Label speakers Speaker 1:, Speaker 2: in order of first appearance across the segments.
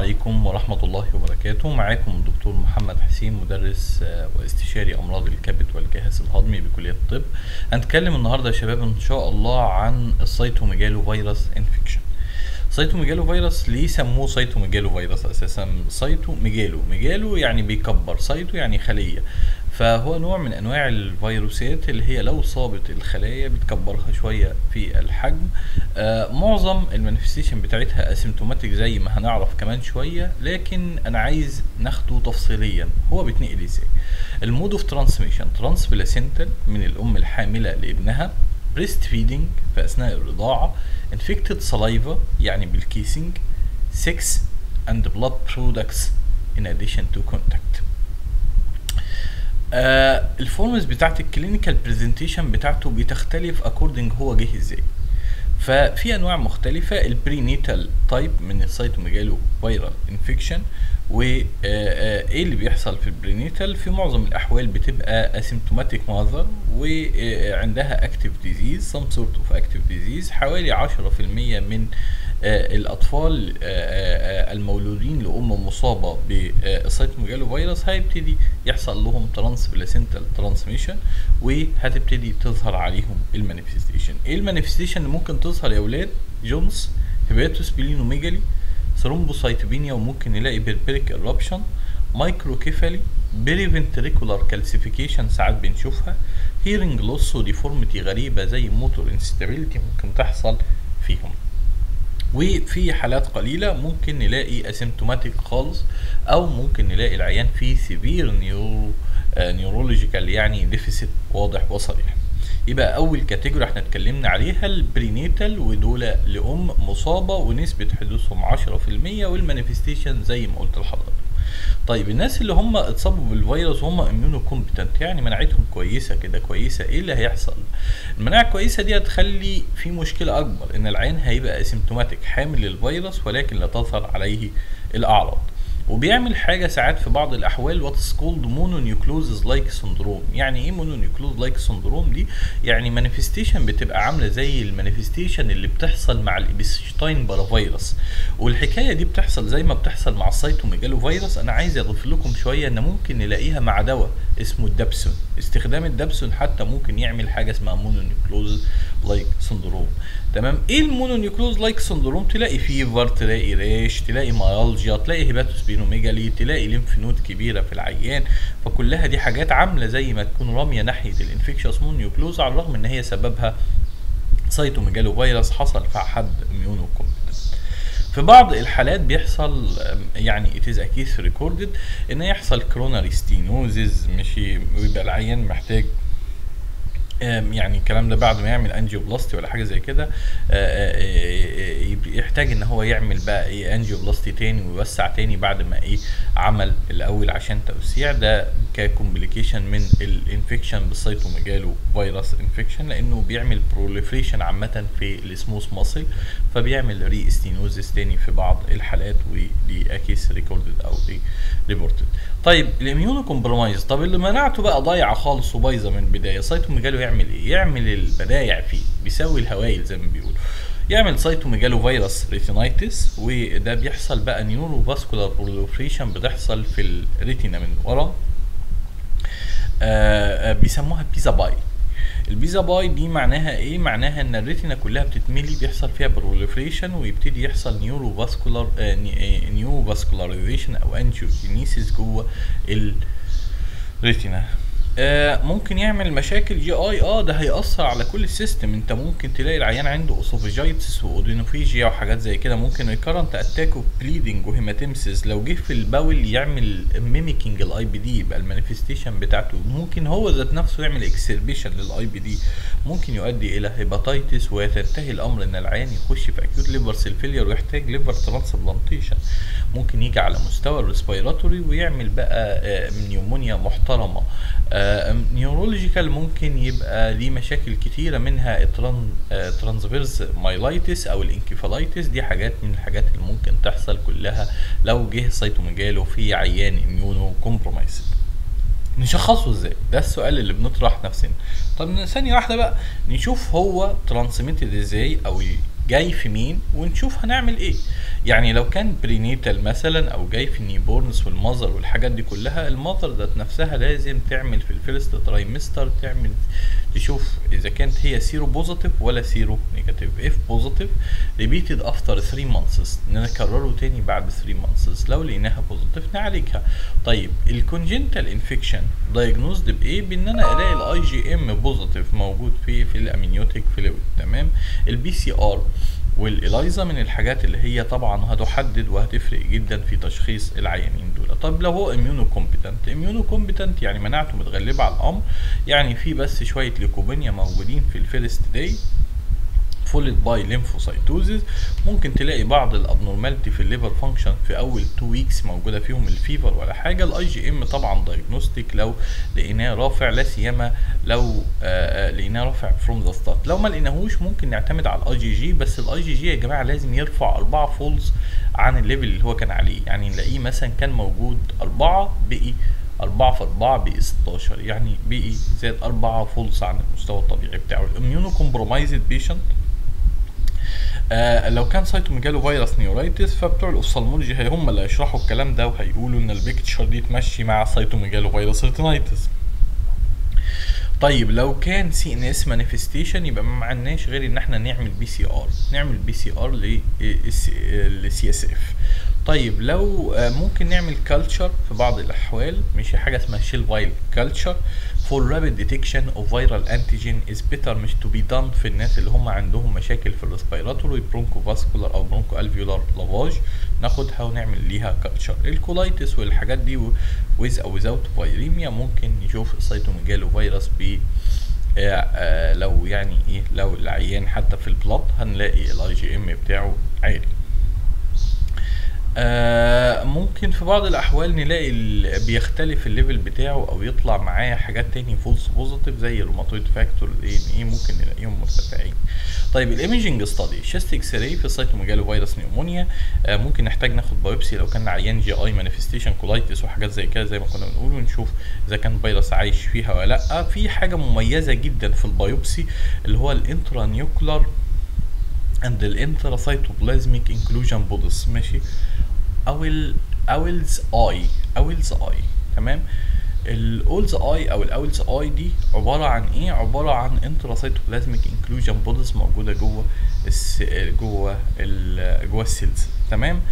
Speaker 1: عليكم ورحمة الله وبركاته معاكم الدكتور محمد حسين مدرس آه، واستشاري أمراض الكبد والجهاز الهضمي بكلية الطب هنتكلم النهاردة يا شباب إن شاء الله عن السيتوميجالو فيروس انفكشن سيتوميجالو فيروس ليه سموه سيتوميجالو فيروس أساسا سيتو ميجالو ميجالو يعني بيكبر سيتو يعني خلية فهو نوع من انواع الفيروسات اللي هي لو صابت الخلايا بتكبرها شويه في الحجم آه معظم المانيفستيشن بتاعتها اسيمتوماتيك زي ما هنعرف كمان شويه لكن انا عايز ناخده تفصيليا هو بيتنقل ازاي المود اوف ترانسميشن ترانس بلاسنتال من الام الحامله لابنها بريست فيدنج في اثناء الرضاعه انفكتد سلايفا يعني بالكيسنج 6 and blood products in addition to contact آه الفورمز بتاعت الكلينيكال برزنتيشن بتاعته بتختلف اكوردنج هو جه ازاي ففي انواع مختلفه البرينيتال تايب من السيتوميجالو فيرال انفكشن وايه اللي بيحصل في البرينيتال في معظم الاحوال بتبقى اسيمتوماتيك ماذر وعندها اكتيف ديزيز سم سورت اوف اكتيف ديزيز حوالي 10% من آه، الاطفال آه، آه، المولودين لام مصابه بالسيتوميجالو فيروس هيبتدي يحصل لهم ترانس بلاسنتال ترانسميشن وهتبتدي تظهر عليهم المانيفستيشن ايه المانيفستيشن اللي ممكن تظهر يا اولاد جونز هيباتوس بيلينوميجالي ثرومبوسايتوبينيا وممكن نلاقي بيربيريك ايربشن مايكروكيفالي بيري فنتريكولار كالسيفيكيشن ساعات بنشوفها هيرنج لوس وديفورميتي غريبه زي موتور انستابيليتي ممكن تحصل فيهم وفي حالات قليله ممكن نلاقي اسيمتوماتيك خالص او ممكن نلاقي العيان فيه سيفير نيورو نيورولوجيكال يعني ديفيسيت واضح وصريح يبقى اول كاتيجوري احنا اتكلمنا عليها البرينيتال ودول لام مصابه ونسبه حدوثهم 10% والمانيفستيشن زي ما قلت لحضرتك طيب الناس اللي هم اتصابوا بالفيروس وهم اميونو كومبتنت يعني مناعتهم كويسه كده كويسه ايه اللي هيحصل المناعه الكويسه دي هتخلي في مشكله اكبر ان العين هيبقى اسيمتوماتيك حامل للفيروس ولكن لا تظهر عليه الاعراض وبيعمل حاجه ساعات في بعض الاحوال واتس كولد مونونيوكلوزز لايك سندروم يعني ايه مونونيوكلوز لايك سندروم دي يعني مانيفستيشن بتبقى عامله زي المانيفستيشن اللي بتحصل مع الابستاين بارافيروس والحكايه دي بتحصل زي ما بتحصل مع السيتوميجالو فيروس انا عايز اضيف لكم شويه ان ممكن نلاقيها مع دواء اسمه الدبسون استخدام الدبسون حتى ممكن يعمل حاجه اسمها مونونيوكلوز لايك سندروم تمام ايه المونونيوكلوز لايك سندروم تلاقي فيفر تلاقي ريش تلاقي مايالجيا تلاقي هيباتوسبينوميجالي تلاقي ليمف نود كبيره في العيان فكلها دي حاجات عامله زي ما تكون راميه ناحيه الانفكشوس مونونيوكلوز على الرغم ان هي سببها سيتوميجالو فيروس حصل في حد اميونو في بعض الحالات بيحصل يعني it is a case recorded ان يحصل coronary stenosis ماشي ويبقى العيان محتاج آم، يعني الكلام ده بعد ما يعمل انجيوبلاستي ولا حاجه زي كده آه، آه، آه، يبقى يحتاج ان هو يعمل بقى ايه انجيوبلاستي تاني ويوسع تاني بعد ما ايه عمل الاول عشان توسيع ده ككومبليكيشن من الانفكشن بالسيتوميجالو فيروس انفكشن لانه بيعمل بروليفريشن عامه في السموث ماسل فبيعمل ري استينوزيس تاني في بعض الحالات ودي اكيس ريكوردد او دي ريبورتد طيب الاميونو كومبرومايز طب اللي مناعته بقى ضايعه خالص وبايظه من البدايه سيتوميجالو يعمل ايه يعمل البدايع فيه بيسوي الهوايل زي ما بيقولوا يعمل سيتوميجالو فيروس ريتينايتس وده بيحصل بقى نيورو فاسكولار بروليفريشن بتحصل في الريتينا من ورا آه آه، بيسموها بيزا باي البيزا باي دي معناها ايه معناها ان الريتنا كلها بتتملي بيحصل فيها بروليفريشن ويبتدي يحصل نيورو فاسكولار آه ني- آه، نيو فاسكولاريزيشن او انجيوجينيسيس جوه الريتنا آه ممكن يعمل مشاكل جي اي اه ده هيأثر على كل السيستم انت ممكن تلاقي العيان عنده اوسوفيجايتس واودينوفيجيا وحاجات زي كده ممكن ريكارنت اتاك بليدنج وهيماتيمسيس لو جه في البول يعمل ميميكينج الاي بي دي يبقى المانيفستيشن بتاعته ممكن هو ذات نفسه يعمل اكسربيشن للاي بي دي ممكن يؤدي الى هيباتيتس وتنتهي الامر ان العيان يخش في اكيوت ليفر سيل فيلير ويحتاج ليفر ترانسبلانتيشن ممكن يجي على مستوى الريسبيراتوري ويعمل بقى آه، نيومونيا محترمه نيورولوجيكال ممكن يبقى ليه مشاكل كتيره منها التران ترانسفيرس مايلايتس او الانكيفالايتس دي حاجات من الحاجات اللي ممكن تحصل كلها لو جه سيتوميجالو في عيان اميونو كومبرومايزد نشخصه ازاي ده السؤال اللي بنطرح نفسنا طب ثانيه واحده بقى نشوف هو ترانسميتد ازاي او جاي في مين ونشوف هنعمل ايه يعني لو كان برينيتال مثلا او جاي في النيبورنز والمذر والحاجات دي كلها المذر ذات نفسها لازم تعمل في الفيرست ترايمستر تعمل تشوف اذا كانت هي سيرو بوزيتيف ولا سيرو نيجاتيف اف بوزيتيف ريبيتد افتر 3 مانثس نكرره تاني بعد 3 مانثس لو لقيناها بوزيتيف نعالجها طيب الكونجنتال انفكشن دايجنوزد بايه بان انا الاقي الاي جي ام بوزيتيف موجود في في الامنيوتيك فلويد تمام البي سي ار والإلايزا من الحاجات اللي هي طبعا هتحدد وهتفرق جدا في تشخيص العيانين دول طب لو هو اميونو كومبتنت اميونو كومبتنت يعني مناعته متغلبه على الامر يعني في بس شويه ليكوبينيا موجودين في الفيرست داي فولد باي ليمفوسايتوزيس ممكن تلاقي بعض الابنورماليتي في الليفر فانكشن في اول 2 ويكس موجوده فيهم الفيفر ولا حاجه الاي جي ام طبعا دايجنوستيك لو لقيناه رافع لا سيما لو آه لقيناه رافع فروم ذا ستارت لو ما لقيناهوش ممكن نعتمد على الاي جي جي بس الاي جي جي يا جماعه لازم يرفع 4 فولز عن الليفل اللي هو كان عليه يعني نلاقيه مثلا كان موجود 4 بقي 4 في 4 بقي 16 يعني بقي زاد 4 فولز عن المستوى الطبيعي بتاعه الاميونو كومبرومايزد بيشنت آه لو كان سايتوميجالو فيروس نيورايتس فبتوع الاوفثالمولوجي هي هم اللي هيشرحوا الكلام ده وهيقولوا ان البيكتشر دي تمشي مع سايتوميجالو فيروس ريتينايتس طيب لو كان سي ان اس مانيفستيشن يبقى ما معناش غير ان احنا نعمل بي سي ار نعمل بي سي ار للسي اس اف طيب لو ممكن نعمل كلتشر في بعض الاحوال مش حاجه اسمها شيل فايل كلتشر for rapid detection of viral antigen is better مش to be done في الناس اللي هم عندهم مشاكل في الريسبيراتوري برونكو فاسكولار او برونكو الفيولار لافاج ناخدها ونعمل ليها كلتشر الكولايتس والحاجات دي with او without فيريميا ممكن نشوف السيتوميجالو فيروس ب آه آه لو يعني ايه لو العيان حتى في البلط هنلاقي الاي جي ام بتاعه عالي آه ممكن في بعض الاحوال نلاقي بيختلف الليفل بتاعه او يطلع معاه حاجات تاني فولس بوزيتيف زي الروماتويد فاكتور اي ان اي ممكن نلاقيهم مرتفعين طيب الايميجنج ستادي شيست اكس راي في السيتوميجالو فيروس نيومونيا آه ممكن نحتاج ناخد بايوبسي لو كان عيان جي اي مانيفستيشن كولايتس وحاجات زي كده زي ما كنا بنقول ونشوف اذا كان فيروس عايش فيها ولا لا في حاجه مميزه جدا في البايوبسي اللي هو الانترانيوكلر اند الانتراسيتوبلازميك انكلوجن بودس ماشي او ال اولز اي اولز اي تمام الاولز اي او الاولز اي دي عباره عن ايه عباره عن انتراسيتوبلازميك انكلوجن بودز موجوده جوه الس... جوه ال... جوه السيلز تمام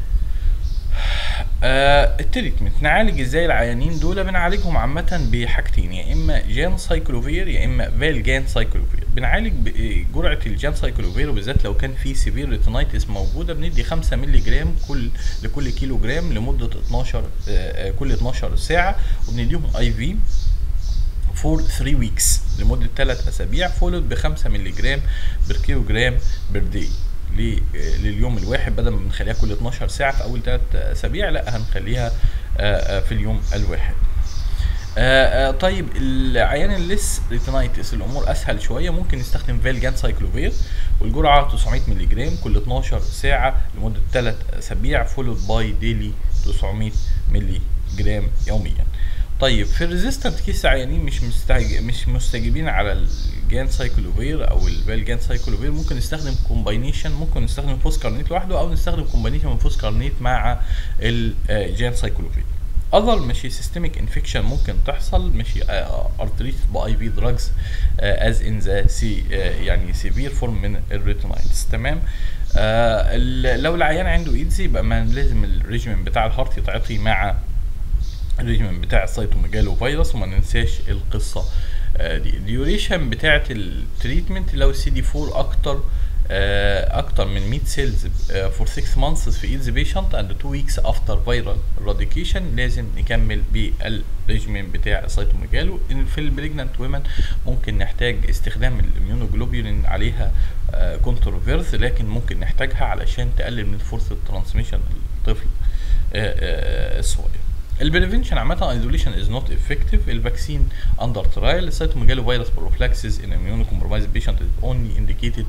Speaker 1: آه التريتمنت نعالج ازاي العيانين دول بنعالجهم عامة بحاجتين يا اما جان سايكلوفير يا اما فالجان سايكلوفير بنعالج بجرعة الجان سايكلوفير وبالذات لو كان في سيفير ريتينايتس موجودة بندي 5 مللي جرام كل لكل كيلو جرام لمدة 12 آه كل 12 ساعة وبنديهم اي في فور 3 ويكس لمدة 3 اسابيع فولد ب 5 مللي جرام بر كيلو جرام بر داي لليوم الواحد بدل ما بنخليها كل 12 ساعه في اول ثلاث اسابيع لا هنخليها في اليوم الواحد آآ آآ طيب العيان الليس ريتينايتس الامور اسهل شويه ممكن نستخدم فالجان سايكلوفير والجرعه 900 مللي جرام كل 12 ساعه لمده 3 اسابيع فولود باي ديلي 900 مللي جرام يوميا طيب في الريزيستنت كيس عيانين مش مستعج... مش مستجيبين على الجان سايكلوفير او الفالجان سايكلوفير ممكن نستخدم كومباينيشن ممكن نستخدم فوس كارنيت لوحده او نستخدم كومباينيشن من فوس كارنيت مع الجان سايكلوفير اذر ماشي سيستميك انفكشن ممكن تحصل ماشي ارتريت باي في دراجز از ان ذا سي يعني سيفير فورم من الريتينايتس تمام آه لو العيان عنده ايدز يبقى ما لازم الريجيمنت بتاع الهارت يتعاطي مع الريجيمنت بتاع السيتوميجالو فيروس وما ننساش القصه آه دي الديوريشن بتاعه التريتمنت لو سي دي 4 اكتر آه اكتر من 100 سيلز فور 6 مانثs في ايدز بيشنت اند 2 ويكس افتر فيرال راديكيشن لازم نكمل بالريجيمين بتاع السيتوميجالو في البريجنانت ويمن ممكن نحتاج استخدام الاميونوجلوبولين عليها كونتروفيرس لكن ممكن نحتاجها علشان تقلل من فرصه ترانسميشن للطفل الصغير البريفنشن عامة ايزوليشن از نوت افكتيف الفاكسين اندر ترايل السيتوميجالو فيروس بروفلاكسيس ان اميونو كومبرومايز بيشنت از اونلي انديكيتد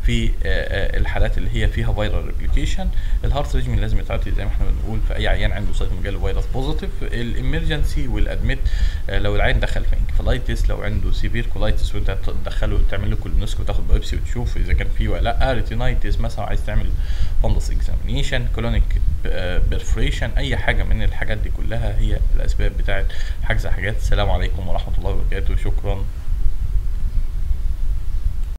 Speaker 1: في آه، آه، الحالات اللي هي فيها فيرال ريبليكيشن الهارت ريجمنت لازم يتعطي زي ما احنا بنقول في اي عيان عنده سايتوميجالو فيروس بوزيتيف الامرجنسي والادميت آه، لو العيان دخل في انكفالايتس لو عنده سيفير كولايتس وانت تدخله تعمل له كولونوسكوبي وتاخد بايبسي وتشوف اذا كان فيه ولا لا ريتينايتس مثلا عايز تعمل فندس اكزامينيشن كولونيك بيرفريشن اي حاجه من الحاجات دي كلها هي الاسباب بتاعه حجز حاجات السلام عليكم ورحمه الله وبركاته شكرا